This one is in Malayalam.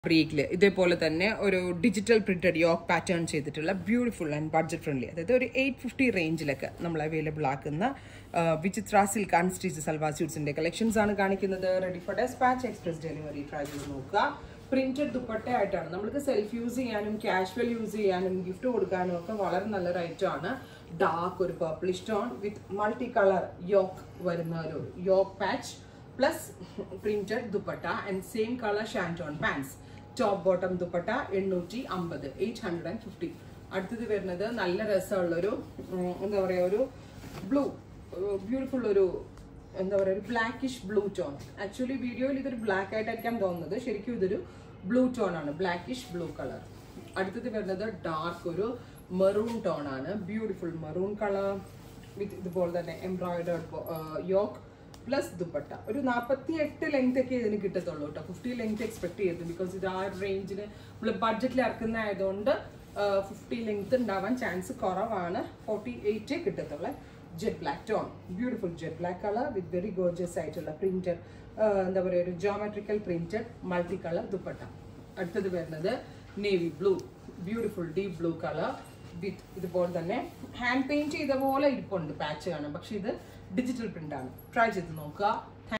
ബ്രീക്കിൽ ഇതേപോലെ തന്നെ ഒരു ഡിജിറ്റൽ പ്രിന്റഡ് യോക്ക് പാറ്റേൺ ചെയ്തിട്ടുള്ള ബ്യൂട്ടിഫുൾ ആൻഡ് ബഡ്ജറ്റ് ഫ്രണ്ട്ലി അതായത് ഒരു എയ്റ്റ് ഫിഫ്റ്റി റേഞ്ചിലൊക്കെ നമ്മൾ അവൈലബിൾ ആക്കുന്ന ആ, വിചിത്ര സിൽക്ക് അൺസ്റ്റിച്ച് സൽവാർ സ്യൂട്ട്സിന്റെ കളക്ഷൻസ് ആണ് കാണിക്കുന്നത് ready for despatch express delivery try ചെയ്ത് നോക്കുക പ്രിന്റഡ് ദുപ്പട്ട ആയിട്ടാണ് നമുക്ക് സെൽഫ് യൂസ് ചെയ്യാനും കാഷ്വൽ യൂസ് ചെയ്യാനും ഗിഫ്റ്റ് കൊടുക്കാനും ഒക്കെ വളരെ നല്ലൊരു ഐറ്റം ആണ് ഡാർക്ക് ഒരു purplish tone with multi colour yoke വരുന്ന ഒരു yoke patch plus printed dupatta and same colour shantoon pants top bottom dupatta എണ്ണൂറ്റി അമ്പത് എയ്റ്റ് ഹൺഡ്രഡ് ആൻഡ് ഫിഫ്റ്റി അടുത്തത് വരുന്നത് നല്ല രസമുള്ളൊരു ഉം, എന്താ പറയുക ഒരു ബ്ലൂ ബ്യൂട്ടിഫുൾ ഒരു എന്താ പറയുക ഒരു ബ്ലാക്കിഷ് ബ്ലൂ ടോൺ ആക്ച്വലി വീഡിയോയിൽ ഇതൊരു ബ്ലാക്ക് ആയിട്ടായിരിക്കാം തോന്നുന്നത് ശരിക്കും ഇതൊരു ബ്ലൂ ടോൺ ആണ് ബ്ലാക്കിഷ് ബ്ലൂ കളർ അടുത്തത് വരുന്നത് ഡാർക്ക് ഒരു മെറൂൺ ടോൺ ആണ് ബ്യൂട്ടിഫുൾ മെറൂൺ കളർ വിത്ത് ഇതുപോലെ തന്നെ എംബ്രോയിഡേർഡ് യോക്ക് പ്ലസ് ദുപ്പട്ട ഒരു നാൽപ്പത്തി എട്ട് ലെങ്ത് ഒക്കെ ഇതിന് കിട്ടത്തുള്ളൂ കേട്ടോ ഫിഫ്റ്റി ലെങ്ത് എക്സ്പെക്ട് ചെയ്തു ബിക്കോസ് ഇത് ആ റേഞ്ചിന് നമ്മൾ ബഡ്ജറ്റിൽ ഇറക്കുന്ന ആയതുകൊണ്ട് ഫിഫ്റ്റി ലെങ്ത് ഉണ്ടാവാൻ ചാൻസ് കുറവാണ് ഫോർട്ടി എയ്റ്റേ കിട്ടത്തുള്ളൂ jet black tone beautiful jet black colour with very gorgeous ആയിട്ടുള്ള പ്രിന്റഡ് എന്താ പറയുക ഒരു geometrical printed multi colour dupatta അടുത്തത് വരുന്നത് navy blue beautiful deep blue colour with ഇതുപോലെ തന്നെ ഹാൻഡ് പെയിന്റ് ചെയ്ത പോലെ ഇരിപ്പുണ്ട് പാച്ച് കാണാൻ പക്ഷെ ഇത് ഡിജിറ്റൽ പ്രിന്റ് ആണ് ട്രൈ ചെയ്ത് നോക്കുക